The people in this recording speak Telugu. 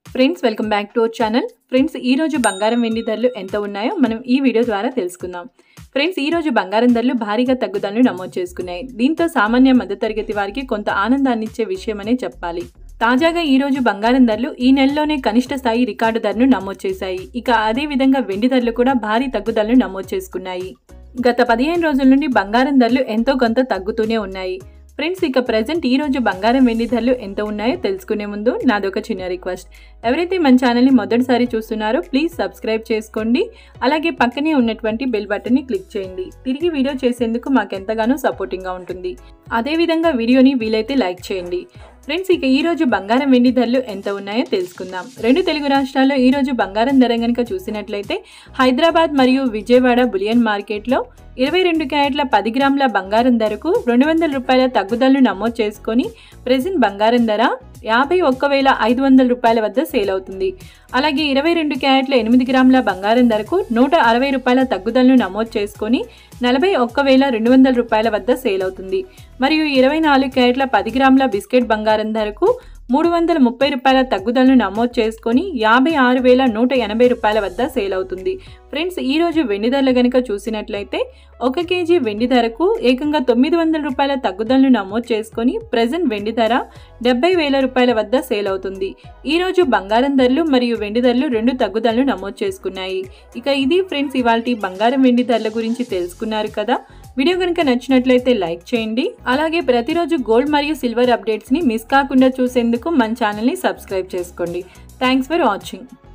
friends welcome back to our channel friends ఈ రోజు బంగారం వెండి ధరలు ఎంత ఉన్నాయో మనం ఈ వీడియో ద్వారా తెలుసుకుందాం ఫ్రెండ్స్ ఈ రోజు బంగారం ధరలు భారీగా తగ్గుదలను నమోదు చేసుకున్నాయి దీంతో సామాన్య మధ్యతరగతి వారికి కొంత ఆనందాన్ని ఇచ్చే విషయమనే చెప్పాలి తాజాగా ఈ రోజు బంగారం ధరలు ఈ నెలలోనే కనిష్ట స్థాయి రికార్డు ధరను నమోదు చేశాయి ఇక అదే విధంగా వెండి ధరలు కూడా భారీ తగ్గుదలను నమోదు చేసుకున్నాయి గత పదిహేను రోజుల నుండి బంగారం ధరలు ఎంతో కొంత తగ్గుతూనే ఉన్నాయి ఫ్రెండ్స్ ఇక ప్రజెంట్ ఈ రోజు బంగారం వెండి ధరలు ఎంత ఉన్నాయో తెలుసుకునే ముందు నాదొక చిన్న రిక్వెస్ట్ ఎవరైతే మన ఛానల్ని మొదటిసారి చూస్తున్నారో ప్లీజ్ సబ్స్క్రైబ్ చేసుకోండి అలాగే పక్కనే ఉన్నటువంటి బెల్ బటన్ని క్లిక్ చేయండి తిరిగి వీడియో చేసేందుకు మాకు ఎంతగానో సపోర్టింగ్గా ఉంటుంది అదేవిధంగా వీడియోని వీలైతే లైక్ చేయండి ఫ్రెండ్స్ ఇక ఈ రోజు బంగారం వెండి ధరలు ఎంత ఉన్నాయో తెలుసుకుందాం రెండు తెలుగు రాష్ట్రాల్లో ఈ రోజు బంగారం ధర కనుక చూసినట్లయితే హైదరాబాద్ మరియు విజయవాడ బులియన్ మార్కెట్లో ఇరవై రెండు క్యారెట్ల పది గ్రాముల బంగారం ధరకు రెండు వందల రూపాయల తగ్గుదలను నమోదు చేసుకొని ప్రెజెంట్ బంగారం ధర యాభై ఒక్క వేల ఐదు వందల రూపాయల వద్ద సేల్ అవుతుంది అలాగే ఇరవై రెండు క్యారెట్ల ఎనిమిది గ్రాముల బంగారం ధరకు నూట అరవై రూపాయల తగ్గుదలను నమోదు చేసుకొని నలభై ఒక్క వేల రెండు వందల రూపాయల వద్ద సేల్ అవుతుంది మరియు ఇరవై నాలుగు క్యారెట్ల పది గ్రాముల బిస్కెట్ బంగారం ధరకు మూడు వందల ముప్పై రూపాయల తగ్గుదలను నమోదు చేసుకొని యాభై ఆరు వేల నూట ఎనభై రూపాయల వద్ద సేల్ అవుతుంది ఫ్రెండ్స్ ఈ రోజు వెండి ధరలు గనుక చూసినట్లయితే ఒక కేజీ వెండి ధరకు ఏకంగా తొమ్మిది వందల రూపాయల తగ్గుదలను నమోదు చేసుకొని ప్రజెంట్ వెండి ధర డెబ్బై వేల రూపాయల వద్ద సేల్ అవుతుంది ఈ రోజు బంగారం ధరలు మరియు వెండి ధరలు రెండు తగ్గుదలను నమోదు చేసుకున్నాయి ఇక ఇది ఫ్రెండ్స్ ఇవాళ బంగారం వెండి ధరల గురించి తెలుసుకున్నారు కదా వీడియో కనుక నచ్చినట్లయితే లైక్ చేయండి అలాగే ప్రతిరోజు గోల్డ్ మరియు సిల్వర్ అప్డేట్స్ని మిస్ కాకుండా చూసేందుకు మన ఛానల్ని సబ్స్క్రైబ్ చేసుకోండి థ్యాంక్స్ ఫర్ వాచింగ్